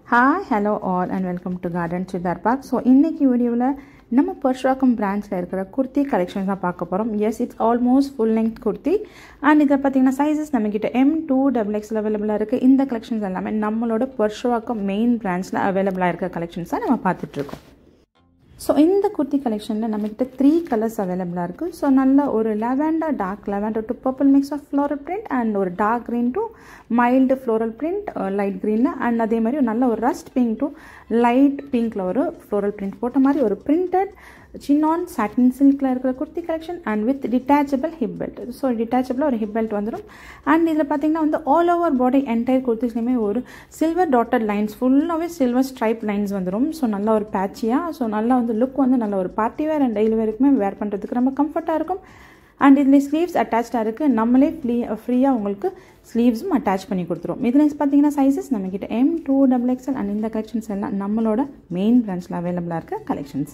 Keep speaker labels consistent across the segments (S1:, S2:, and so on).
S1: hi hello all and welcome to garden Sudhar park so இன்றைக்கி வீடியோவில் நம்ம பர்ஷ்வாக்கம் பிரான்ச்சில் இருக்கிற குர்த்தி கலெக்ஷன்ஸ் தான் பார்க்க போகிறோம் yes it's almost full length kurti and இதில் பார்த்தீங்கன்னா சைஸஸ் நம்மக்கிட்ட எம் டூ டபுள் எக்ஸில் அவைலபிளாக இருக்குது இந்த கலெக்ஷன்ஸ் எல்லாமே நம்மளோட பர்ஷ்வாக்கம் மெயின் பிரான்ச்சில் அவைலபிளாக இருக்க கலெக்ஷன்ஸ் தான் நம்ம பார்த்துட்ருக்கோம் ஸோ இந்த குர்த்தி கலெக்ஷனில் நம்மக்கிட்ட த்ரீ கலர்ஸ் அவைலபிளாக இருக்குது ஸோ நல்ல ஒரு lavender dark lavender to purple mix of floral print and ஒரு dark green to mild floral print light க்ரீனில் அண்ட் அதே மாதிரி ஒரு நல்ல ஒரு ரஸ்ட் பிங்க் டு லைட் பிங்க்கில் ஒரு ஃப்ளோரல் பிரிண்ட் போட்ட மாதிரி ஒரு பிரிண்டட் சின்னான் சாட்டின் சில்கில் இருக்கிற kurti collection and with detachable hip belt so டிட்டாச்சபிளாக ஒரு ஹிப் பெல்ட் வந்துடும் அண்ட் இதில் பார்த்தீங்கன்னா வந்து ஆல் ஓவர் பாடி என்டையர் குர்த்திஸ்லையுமே ஒரு சில்வர் டாட்டட் லைன்ஸ் ஃபுல்லாகவே சில்வர் ஸ்ட்ரைப் லைன்ஸ் வந்துடும் ஸோ நல்ல ஒரு பேச்சியாக ஸோ நல்லா வந்து லுக் வந்து நல்ல ஒரு பார்ட்டி வேர் அண்ட் டெய்லி வேருக்குமே வேர் பண்ணுறதுக்கு ரொம்ப கம்ஃபர்ட்டாக இருக்கும் அண்ட் இதில் ஸ்லீவ்ஸ் அட்டாச்சாக இருக்குது நம்மளே ஃப்ரீ ஃப்ரீயாக உங்களுக்கு ஸ்லீவ்ஸும் அட்டாச் பண்ணி கொடுத்துரும் இதில் பார்த்தீங்கன்னா சைஸஸ் நம்மக்கிட்ட M to double XL and இந்த கலெக்ஷன்ஸ் எல்லாம் நம்மளோட மெயின் பிரான்ச்சில் அவைலபிளாக இருக்க கலெக்ஷன்ஸ்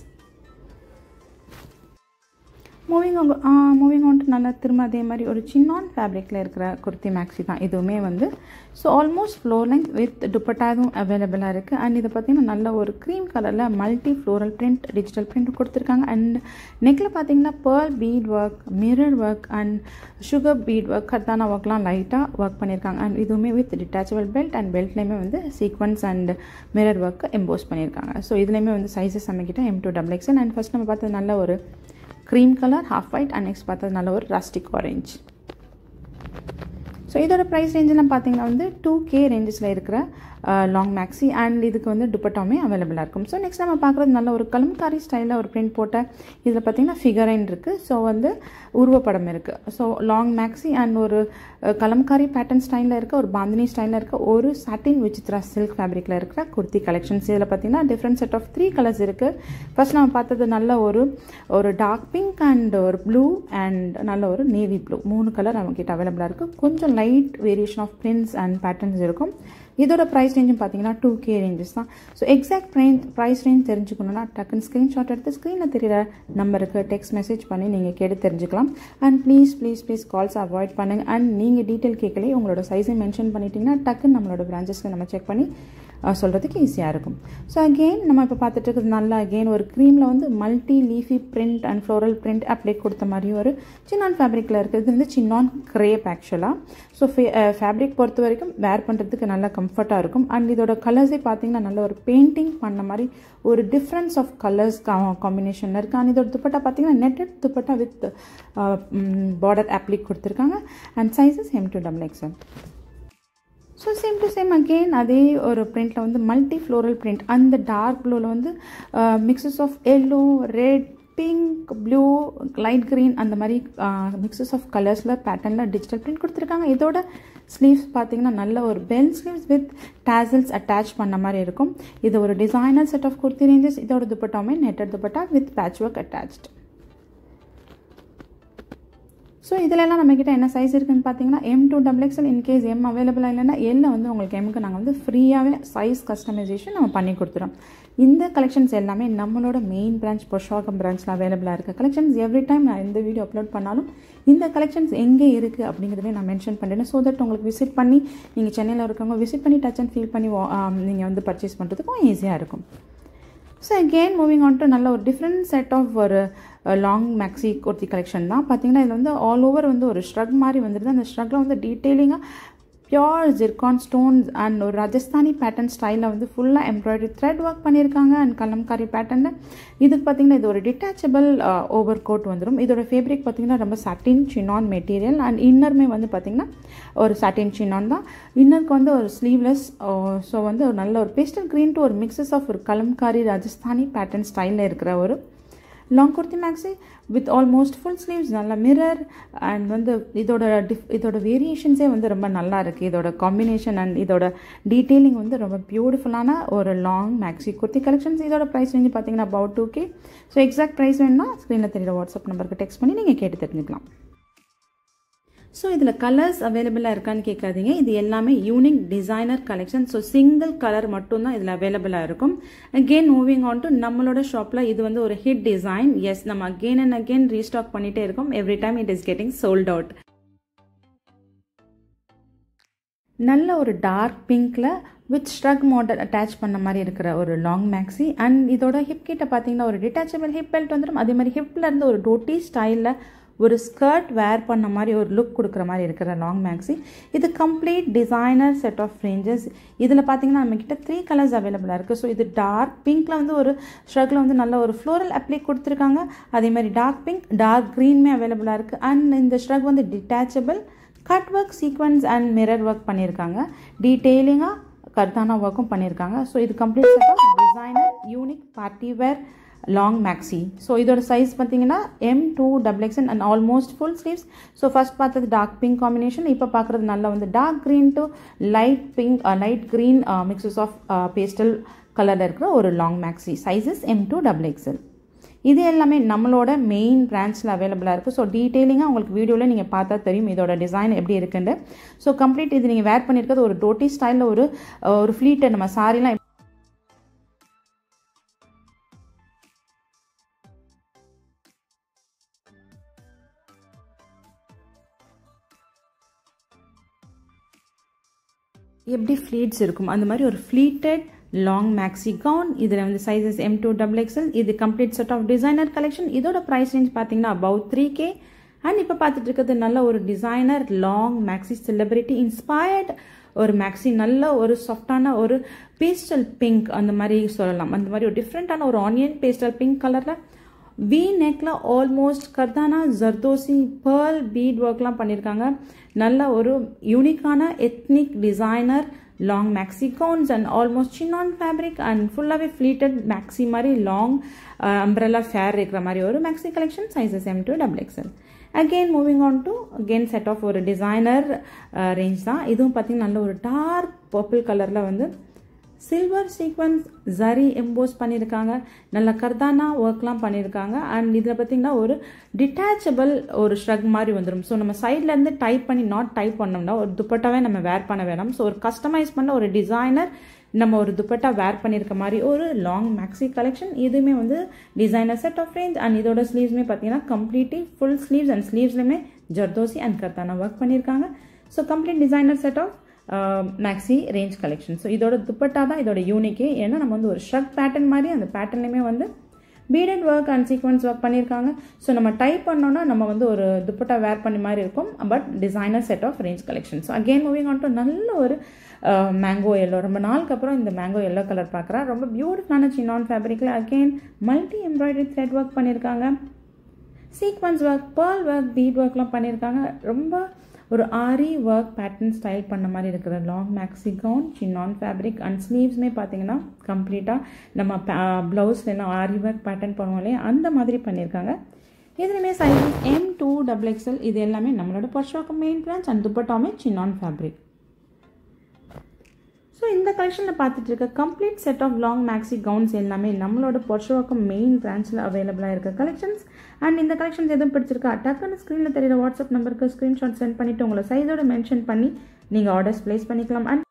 S1: மூவிங் மூவிங் ஆன் நல்லா திரும்ப அதே மாதிரி ஒரு சின்னான் ஃபேப்ரிக்கில் இருக்கிற குர்த்தி மேக்ஸி தான் இதுவுமே வந்து so almost floor length with துப்பட்டாவும் அவைலபிளாக இருக்குது அண்ட் இதை பார்த்தீங்கன்னா நல்ல ஒரு க்ரீம் கலரில் multi floral print digital print கொடுத்துருக்காங்க அண்ட் நெக்கில் பார்த்தீங்கன்னா pearl bead work mirror work and sugar bead work kardana ஒர்க்லாம் லைட்டாக ஒர்க் பண்ணியிருக்காங்க அண்ட் இதுவுமே வித் டிட்டாச்சபிள் பெல்ட் அண்ட் பெல்ட்லேயுமே வந்து sequins and mirror work emboss பண்ணியிருக்காங்க ஸோ இதுலேயுமே வந்து சைஸஸ் நம்மக்கிட்ட M to double XL and first நம்ம பார்த்தது நல்ல ஒரு cream colour half white and next பார்த்தது நல்ல ஒரு ரஸ்டிக் ஆரஞ்ச் ஸோ இதோட ப்ரைஸ் ரேஞ்செலாம் பார்த்தீங்கன்னா வந்து டூ கே ரேஞ்சஸில் இருக்கிற லாங் மேக்ஸி அண்ட் இதுக்கு வந்து துப்பட்டாமே அவைலபிளாக இருக்கும் ஸோ நெக்ஸ்ட் நம்ம பார்க்குறது நல்ல ஒரு கலம்காரி ஸ்டைலில் ஒரு பிரிண்ட் போட்ட இதில் பார்த்தீங்கன்னா ஃபிகரைன் இருக்குது ஸோ வந்து உருவப்படம் இருக்குது ஸோ லாங் மேக்ஸி அண்ட் ஒரு கலம்காரி பேட்டர்ன் ஸ்டைலில் இருக்க ஒரு பாந்தினி ஸ்டைலில் இருக்க ஒரு சாட்டின் விசித்ரா சில்க் ஃபேப்ரிக்கில் இருக்கிற குர்த்தி கலெக்ஷன்ஸ் இதில் பார்த்தீங்கன்னா different set of three colours இருக்குது ஃபர்ஸ்ட் நம்ம பார்த்தது நல்ல ஒரு ஒரு டார்க் பிங்க் அண்ட் ஒரு ப்ளூ அண்ட் நல்ல ஒரு நேவி ப்ளூ மூணு கலர் நம்மக்கிட்ட அவைலபிளாக இருக்குது கொஞ்சம் light variation of prints and patterns இருக்கும் இதோட ப்ரைஸ் ரேஞ்சும் பார்த்தீங்கன்னா டூ கே ரேஞ்சஸ் தான் so exact price price range தெரிஞ்சுக்கணுன்னா டக்குன்னு ஸ்க்ரீன்ஷாட் எடுத்து ஸ்க்ரீனில் தெரியிற நம்பருக்கு டெக்ஸ்ட் மெசேஜ் பண்ணி நீங்கள் கேட்டு தெரிஞ்சுக்கலாம் and please please please calls avoid பண்ணுங்கள் அண்ட் நீங்கள் டீட்டெயில் கேட்கலே உங்களோட சைஸை மென்ஷன் பண்ணிட்டீங்கன்னா டக்குன்னு நம்மளோட பிரான்ச்சஸ்க்கு நம்ம செக் பண்ணி சொல்கிறதுக்கு ஈஸியாக இருக்கும் ஸோ அகெயின் நம்ம இப்போ பார்த்துட்டு இருக்கிறது நல்லா அகெயின் ஒரு க்ரீமில் வந்து multi leafy print and floral print apply கொடுத்த மாதிரி ஒரு சின்னான் ஃபேப்ரிக்கில் இருக்குது இது வந்து சின்னான் கிரேப் ஆக்சுவலாக ஸோ ஃபேப்ரிக் பொறுத்த வரைக்கும் வேர் பண்ணுறதுக்கு நல்லா கம்ஃபர்ட்டாக இருக்கும் அண்ட் இதோட கலர்ஸே பார்த்தீங்கன்னா நல்ல ஒரு பெயிண்டிங் பண்ண மாதிரி ஒரு டிஃப்ரென்ஸ் ஆஃப் கலர்ஸ் காம்பினேஷனில் இருக்குது அண்ட் இதோட துப்பட்டா பார்த்தீங்கன்னா netted dupatta with border applique கொடுத்துருக்காங்க and sizes M to double XL so same to same again அதே ஒரு பிரிண்டில் வந்து மல்டி ஃப்ளோரல் பிரிண்ட் அந்த டார்க் ப்ளூவில் வந்து mixes of yellow red pink blue light green அந்த மாதிரி மிக்சஸ் ஆஃப் கலர்ஸில் பேட்டர்னில் டிஜிட்டல் பிரிண்ட் கொடுத்துருக்காங்க இதோட ஸ்லீவ்ஸ் பார்த்தீங்கன்னா நல்ல ஒரு bell sleeves with tassels attach பண்ண மாதிரி இருக்கும் இது ஒரு designer set of kurti ranges இதோட துப்பட்டாமே netted dupatta with patch work attached so இதிலெல்லாம் நம்மக்கிட்ட என்ன சைஸ் இருக்குன்னு பார்த்தீங்கன்னா M to double XL in case M அவைலபிளாக இல்லைன்னா எல்ல வந்து உங்களுக்கு எம்க்கு நாங்கள் வந்து ஃப்ரீயாகவே சைஸ் கஸ்டமைசேஷன் நம்ம பண்ணி கொடுத்துறோம் இந்த கலெக்ஷன்ஸ் எல்லாமே நம்மளோட மெயின் பிரான்ச் பொஷாகம் பிரான்ச்சில் அவைலபிளாக இருக்க கலெக்ஷன்ஸ் எவ்ரி டைம் நான் இந்த வீடியோ அப்லோட் பண்ணாலும் இந்த கலெக்ஷன்ஸ் எங்கே இருக்குது அப்படிங்கிறதே நான் மென்ஷன் பண்ணுறேன் ஸோ தட் உங்களுக்கு விசிட் பண்ணி நீங்கள் சென்னையில் இருக்கவங்க விசிட் பண்ணி டச் அண்ட் ஃபீல் பண்ணி நீங்கள் வந்து பர்ச்சேஸ் பண்ணுறதுக்கும் ஈஸியாக இருக்கும் so again moving on to நல்ல ஒரு டிஃப்ரெண்ட் செட் ஆஃப் ஒரு லாங் மேக்ஸி குர்த்தி கலெக்ஷன் தான் பார்த்தீங்கன்னா இதில் வந்து ஆல் ஓவர் வந்து ஒரு ஷ்ரக் மாதிரி வந்துடுது அந்த ஷ்ரக்கில் வந்து டீட்டெயிலிங்காக பியோர் ஜிர்கான் ஸ்டோன்ஸ் அண்ட் ஒரு ராஜஸ்தானி பேட்டர்ன் ஸ்டைலில் வந்து ஃபுல்லாக எம்ப்ராய்டரி த்ரெட் ஒர்க் பண்ணியிருக்காங்க அண்ட் கலம்காரி பேட்டர்னில் இதுக்கு பார்த்தீங்கன்னா இது ஒரு டிட்டாச்சபிள் ஓவர் கோட் வந்துடும் இதோட ஃபேப்ரிக் பார்த்தீங்கன்னா ரொம்ப சாட்டின் சின்னான் மெட்டீரியல் அண்ட் இன்னருமே வந்து பார்த்திங்கன்னா ஒரு சாட்டின் சின்னான் தான் இன்னருக்கு வந்து ஒரு ஸ்லீவ்லெஸ் ஸோ வந்து ஒரு நல்ல ஒரு பேஸ்டல் க்ரீன் டு ஒரு மிக்சஸ் ஆஃப் ஒரு கலம்காரி ராஜஸ்தானி பேட்டர்ன் ஸ்டைலில் இருக்கிற ஒரு long kurti maxi with almost full sleeves நல்ல மிரர் அண்ட் வந்து இதோட டிஃப் இதோட வேரியேஷன்ஸே வந்து ரொம்ப நல்லா இருக்குது இதோட காம்பினேஷன் அண்ட் இதோட டீட்டெயிலிங் வந்து ரொம்ப பியூட்டிஃபுல்லான ஒரு லாங் மேக்ஸி குர்த்தி கலெக்ஷன்ஸ் இதோட ப்ரைஸ் ரேஞ்சு பார்த்தீங்கன்னா about two K so exact price வேணும்னா ஸ்க்ரீனில் தெரியுற வாட்ஸ்அப் நம்பருக்கு டெக்ஸ்ட் பண்ணி நீங்கள் கேட்டு தெரிஞ்சுக்கலாம் ஸோ இதில் கலர்ஸ் அவைலபிளாக இருக்கான்னு கேட்காதீங்க இது எல்லாமே unique designer collection so single colour மட்டும்தான் இதில் அவைலபிளாக இருக்கும் அகெயின் மூவிங் ஆன் டு நம்மளோட ஷாப்பில் இது வந்து ஒரு ஹிட் டிசைன் எஸ் நம்ம அகெயின் அண்ட் அகெயின் ரீஸ்டாக் பண்ணிகிட்டே இருக்கோம் every time it is getting sold out நல்ல ஒரு டார்க் பிங்க்கில் வித் ஸ்ட்ரக் மாடல் அட்டாச் பண்ண மாதிரி இருக்கிற ஒரு லாங் மேக்ஸி அண்ட் இதோட ஹிப் கிட்ட பார்த்தீங்கன்னா ஒரு டிட்டாச்சபிள் ஹிப் பெல்ட் வந்துடும் அதே மாதிரி ஹிப்பில் இருந்து ஒரு டோட்டி ஸ்டைலில் ஒரு ஸ்கர்ட் வேர் பண்ண மாதிரி ஒரு லுக் கொடுக்குற மாதிரி இருக்கிற லாங் மேக்ஸி இது complete designer set of ranges இதில் பார்த்தீங்கன்னா நம்மக்கிட்ட த்ரீ கலர்ஸ் அவைலபிளாக இருக்குது ஸோ இது டார்க் பிங்க்கில் வந்து ஒரு ஷ்ரக்கில் வந்து நல்ல ஒரு ஃப்ளோரல் அப்ளிக் கொடுத்துருக்காங்க அதே மாதிரி டார்க் பிங்க் டார்க் க்ரீனுமே அவைலபிளாக இருக்குது அண்ட் இந்த ஷ்ரக் வந்து detachable cut work sequins and mirror work பண்ணியிருக்காங்க டீட்டெயிலிங்காக கர்தானா ஒர்க்கும் பண்ணியிருக்காங்க ஸோ இது complete set of designer unique party wear long maxi so இதோட சைஸ் பார்த்தீங்கன்னா M to double XL and almost full sleeves so first பார்த்தது டார்க் பிங்க் காம்பினேஷன் இப்போ பார்க்குறது நல்லா வந்து dark green to light pink light green mixes of pastel கலரில் இருக்கிற ஒரு long maxi sizes M to double XL இது எல்லாமே நம்மளோட மெயின் பிரான்ச்சில் அவைலபிளாக இருக்குது ஸோ டீட்டெயிலிங்காக உங்களுக்கு வீடியோவில் நீங்கள் பார்த்தா தெரியும் இதோட டிசைன் எப்படி இருக்குன்னு ஸோ கம்ப்ளீட் இது நீங்கள் வேர் பண்ணியிருக்கிறது ஒரு டோட்டி ஸ்டைலில் ஒரு ஒரு ஃப்ளீட்டை நம்ம சாரிலாம் எப்படி ஃப்ளீட்ஸ் இருக்கும் அந்த மாதிரி ஒரு ஃப்ளீட்டட் லாங் மேக்ஸி கவுன் இதில் வந்து sizes M to double XL இது complete set of designer collection இதோட ப்ரைஸ் ரேஞ்ச் பார்த்தீங்கன்னா அபவுட் த்ரீ கே அண்ட் இப்போ பார்த்துட்டு இருக்கிறது நல்ல ஒரு designer long maxi celebrity inspired ஒரு மேக்ஸி நல்ல ஒரு சாஃப்டான ஒரு பேஸ்டல் பிங்க் அந்த மாதிரி சொல்லலாம் அந்த மாதிரி ஒரு டிஃப்ரெண்ட்டான ஒரு ஆனியன் பேஸ்டல் பிங்க் கலரில் வி நெக்கில் almost kardana zardosi pearl bead ஒர்க்லாம் பண்ணியிருக்காங்க நல்ல ஒரு யூனிக்கான ethnic designer long maxi gowns and almost chinon fabric and ஃபுல்லாகவே ஃப்ளீட்டட் மேக்ஸி மாதிரி லாங் அம்ப்ரெல்லா ஃபேர் இருக்கிற மாதிரி ஒரு maxi collection sizes M to double XL again moving on to again set of ஒரு டிசைனர் ரேஞ்ச் தான் இதுவும் பார்த்தீங்கன்னா நல்ல ஒரு டார்க் பர்பிள் கலரில் வந்து சில்வர் சீக்வன்ஸ் ஜரி எம்போஸ் பண்ணியிருக்காங்க நல்ல கர்தானா ஒர்க்லாம் பண்ணியிருக்காங்க அண்ட் இதில் பார்த்தீங்கன்னா ஒரு டிட்டாச்சபிள் ஒரு ஷ்ரக் மாதிரி வந்துடும் ஸோ நம்ம சைட்லேருந்து டைப் பண்ணி நாட் டைப் பண்ணோம்னா ஒரு துப்பட்டாவே நம்ம வேர் பண்ண வேணாம் ஸோ ஒரு கஸ்டமைஸ் பண்ண ஒரு டிசைனர் நம்ம ஒரு துப்பட்டா வேர் பண்ணியிருக்க மாதிரி ஒரு லாங் மேக்ஸி கலெக்ஷன் இதுவுமே வந்து designer set of range and இதோட ஸ்லீவ்ஸ்மே பார்த்தீங்கன்னா கம்ப்ளீட்லி ஃபுல் ஸ்லீவ்ஸ் அண்ட் ஸ்லீவ்ஸ்லையுமே ஜர்தோசி அண்ட் கர்தானா ஒர்க் பண்ணியிருக்காங்க so complete designer set of maxi range collection so இதோட துப்பட்டா தான் இதோட யூனிக்கே ஏன்னா நம்ம வந்து ஒரு ஷர்ட் பேட்டர்ன் மாதிரி அந்த பேட்டர்ன்லையுமே வந்து beaded work and sequins work பண்ணியிருக்காங்க ஸோ நம்ம டைப் பண்ணோன்னா நம்ம வந்து ஒரு துப்பட்டா வேர் பண்ண மாதிரி இருக்கும் but designer set of range collection so again moving on to நல்ல ஒரு மேங்கோ எல்லோ ரொம்ப நாளுக்கு அப்புறம் இந்த மேங்கோ எல்லோ கலர் பார்க்குறேன் ரொம்ப பியூட்டிஃபுல்லான சின்னான் ஃபேப்ரிக்கில் again multi embroidery thread work பண்ணியிருக்காங்க sequins work pearl work bead ஒர்க்லாம் பண்ணியிருக்காங்க ரொம்ப ஒரு ஆரி ஒர்க் பேட்டர்ன் ஸ்டைல் பண்ண மாதிரி இருக்கிற long maxi gown chinon fabric and ஸ்லீவ்ஸுமே பார்த்தீங்கன்னா கம்ப்ளீட்டாக நம்ம ப்ளவுஸ்லாம் ஆரி ஒர்க் பேட்டர்ன் பண்ணுவோம் இல்லையா அந்த மாதிரி பண்ணியிருக்காங்க இதுலையுமே size M to double XL இது எல்லாமே நம்மளோட பர்ஷோக்கு மெயின் பிரான்ச் அண்ட் துப்பட்டாமே சின்னான் ஃபேப்ரிக் ஸோ இந்த கலெக்ஷனில் பார்த்துட்டு இருக்க complete set of long maxi gowns எல்லாமே நம்மளோட பொர்ஷோக்கம் மெயின் பிரான்ச்சில் அவைலபிளாக இருக்க கலெக்ஷன்ஸ் அண்ட் இந்த கலெக்ஷன்ஸ் எதுவும் பிடிச்சிருக்கா டக்குன்னு ஸ்க்ரீனில் தெரியுற வாட்ஸ்அப் நம்பருக்கு ஸ்க்ரீன்ஷாட் சென்ட் பண்ணிவிட்டு உங்களை சைஸோட மென்ஷன் பண்ணி நீங்கள் ஆர்டர்ஸ் ப்ளேஸ் பண்ணிக்கலாம் அண்ட்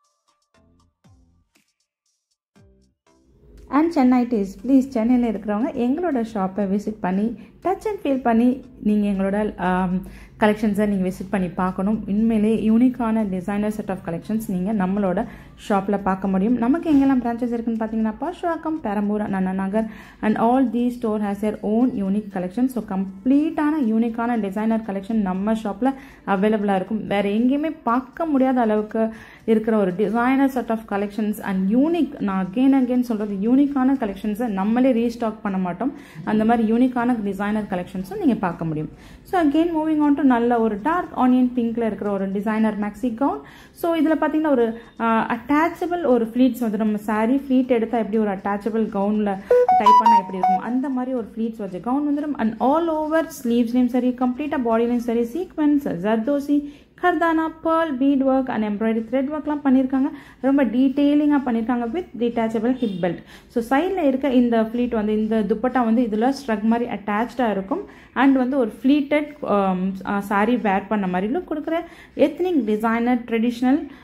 S1: அண்ட் சென்னை டேஸ் ப்ளீஸ் சென்னையில் இருக்கிறவங்க எங்களோட ஷாப்பை விசிட் பண்ணி டச் அண்ட் ஃபீல் பண்ணி நீங்கள் எங்களோட கலெக்ஷன்ஸை நீங்கள் விசிட் பண்ணி பார்க்கணும் உண்மையிலே யூனிக்கான டிசைனர் செட் ஆஃப் கலெக்ஷன்ஸ் நீங்கள் நம்மளோட ஷாப்பில் பார்க்க முடியும் நமக்கு எங்கெல்லாம் பிரான்ச்சஸ் இருக்குன்னு பார்த்தீங்கன்னா Purasawalkam Perambur Anna Nagar and all the store has their own unique collection so கம்ப்ளீட்டான யூனிக்கான டிசைனர் கலெக்ஷன் நம்ம ஷாப்பில் அவைலபிளாக இருக்கும் வேறு எங்கேயுமே பார்க்க முடியாத அளவுக்கு இருக்கிற ஒரு designer set of collections and unique நான் அகெயின் அகெயின் சொல்கிறது யூனிக்கான கலெக்ஷன்ஸை நம்மளே ரீஸ்டாக் பண்ண மாட்டோம் அந்த மாதிரி யூனிக்கான டிசைனர் கலெக்ஷன்ஸும் நீங்கள் பார்க்க முடியும் so again moving on to நல்ல ஒரு டார்க் ஆனியன் பிங்க்ல இருக்கிற ஒரு டிசைனர் மேக்ஸி கவுன் ஸோ இதில் பார்த்தீங்கன்னா ஒரு அட்டாச்சபிள் ஒரு ஃப்ளீட்ஸ் வந்து நம்ம சாரீ ஃப்ளீட் எடுத்தால் எப்படி ஒரு அட்டாச்சபிள் கவுனில் டைப் பண்ணால் எப்படி இருக்கும் அந்த மாதிரி ஒரு ஃப்ளீட்ஸ் வச்ச கவுன் வந்துடும் அண்ட் ஆல் ஓவர் ஸ்லீவ்ஸ்லேயும் சரி கம்ப்ளீட்டாக பாடிலையும் சரி sequins zardosi kardana pearl bead work and embroidery thread ஒர்க்லாம் பண்ணியிருக்காங்க ரொம்ப டீட்டெயிலிங்காக பண்ணியிருக்காங்க with detachable hip belt so சைடில் இருக்க இந்த ஃப்ளீட் வந்து இந்த துப்பட்டா வந்து இதில் ஸ்ட்ரக் மாதிரி அட்டாச்சாக இருக்கும் அண்ட் வந்து ஒரு ஃப்ளீட்டட் சாரீ வேர் பண்ண மாதிரி லுக் கொடுக்குற எத்னிக் டிசைனர் ட்ரெடிஷ்னல்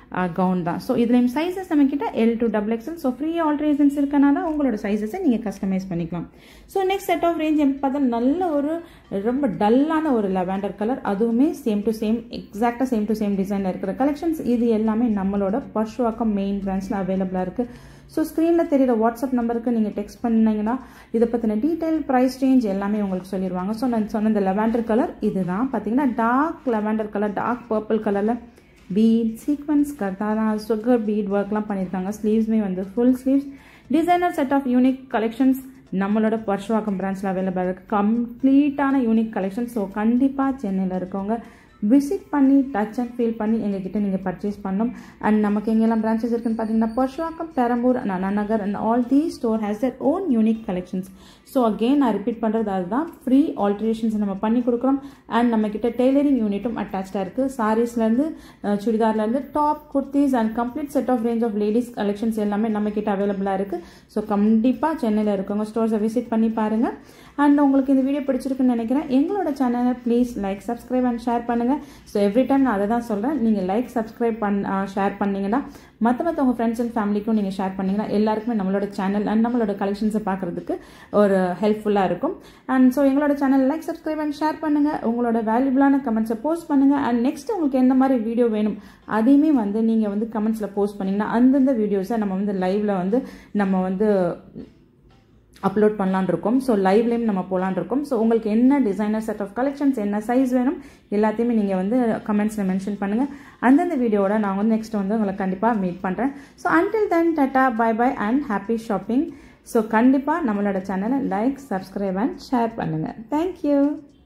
S1: கவுன் தான் ஸோ இதுலேயும் சைஸஸ் நம்மக்கிட்ட L to double XL so free alterations இருக்கனால உங்களோட சைஸஸை நீங்கள் கஸ்டமைஸ் பண்ணிக்கலாம் so next set of range பார்த்தா நல்ல ஒரு ரொம்ப டல்லான ஒரு லெவண்டர் கலர் அதுவுமே சேம் டு சேம் எக்ஸாக்டாக சேம் டு சேம் டிசைனில் இருக்கிற கலெக்ஷன்ஸ் இது எல்லாமே நம்மளோட பர்ஷ்வாக்கம் மெயின் பிரான்ச்சில் அவைலபிளாக இருக்குது ஸோ ஸ்க்ரீனில் தெரியுற வாட்ஸ்அப் நம்பருக்கு நீங்கள் டெக்ஸ்ட் பண்ணிங்கன்னா இதை பற்றின டீட்டெயில் ப்ரைஸ் ரேஞ்ச் எல்லாமே உங்களுக்கு சொல்லிடுவாங்க ஸோ நான் சொன்ன இந்த லெவண்டர் கலர் இதுதான் பார்த்தீங்கன்னா dark lavender colour dark purple கலரில் bead sequins kardana sugar bead ஒர்க்லாம் பண்ணியிருக்காங்க ஸ்லீவ்ஸ்மே வந்து full sleeves designer set of unique collections நம்மளோட பர்ஷ்வாக்கம் பிரான்ச்சில் அவைலபிளாக இருக்குது கம்ப்ளீட்டான யூனிக் கலெக்ஷன் ஸோ கண்டிப்பாக சென்னையில் இருக்கவங்க விசிட் பண்ணி டச் அண்ட் ஃபீல் பண்ணி எங்ககிட்ட நீங்கள் பர்ச்சேஸ் பண்ணணும் அண்ட் நமக்கு எங்கெல்லாம் பிரான்ச்சஸ் இருக்குன்னு பார்த்தீங்கன்னா Purasawalkam Perambur Anna Nagar and all the store has their own unique collections so again நான் ரிப்பீட் பண்ணுறது அதுதான் ஃப்ரீ ஆல்ட்ரேஷன்ஸ் நம்ம பண்ணி கொடுக்குறோம் அண்ட் நம்மக்கிட்ட டெய்லரிங் யூனிட்டும் அட்டாச்சாக இருக்குது சாரீஸ்லேருந்து சுடிதார்லேருந்து top kurtis and complete set of range of ladies collections எல்லாமே நம்மக்கிட்ட அவைலபிளாக இருக்குது ஸோ கண்டிப்பாக சென்னையில் இருக்கவங்க ஸ்டோர்ஸை விசிட் பண்ணி பாருங்கள் அண்ட் உங்களுக்கு இந்த வீடியோ பிடிச்சிருக்குன்னு நினைக்கிறேன் எங்களோட சேனலை please like subscribe and share பண்ணுங்கள் ஸோ எவ்ரி டைம் நான் அதை தான் சொல்கிறேன் நீங்கள் லைக் சப்ஸ்கிரைப் பண் ஷேர் பண்ணிங்கன்னா மற்ற மற்ற உங்கள் ஃப்ரெண்ட்ஸ் அண்ட் ஃபேமிலிக்கும் நீங்கள் ஷேர் பண்ணிங்கன்னா எல்லாருக்குமே நம்மளோட சேனல் அண்ட் நம்மளோட கலெக்ஷன்ஸை பார்க்குறதுக்கு ஒரு ஹெல்ப்ஃபுல்லாக இருக்கும் அண்ட் ஸோ எங்களோட channel like subscribe and share பண்ணுங்கள் உங்களோட வேல்யூபிளான கமெண்ட்ஸை போஸ்ட் பண்ணுங்கள் அண்ட் நெக்ஸ்ட் உங்களுக்கு எந்த மாதிரி வீடியோ வேணும் அதையுமே வந்து நீங்கள் வந்து கமெண்ட்ஸில் போஸ்ட் பண்ணிங்கன்னா அந்தந்த வீடியோஸை நம்ம வந்து லைவில் வந்து நம்ம வந்து அப்லோட் பண்ணலான் இருக்கோம் ஸோ லைவ்லேயும் நம்ம போகலான் இருக்கோம் ஸோ உங்களுக்கு என்ன டிசைனர் செட் ஆஃப் கலெக்ஷன்ஸ் என்ன சைஸ் வேணும் எல்லாத்தையுமே நீங்கள் வந்து கமெண்ட்ஸில் மென்ஷன் பண்ணுங்கள் அந்தந்த வீடியோவோட நான் வந்து நெக்ஸ்ட் வந்து உங்களை கண்டிப்பாக மீட் பண்ணுறேன் so until then tata bye bye and happy shopping so கண்டிப்பாக நம்மளோட சேனலை லைக் சப்ஸ்கிரைப் அண்ட் ஷேர் பண்ணுங்கள் தேங்க்யூ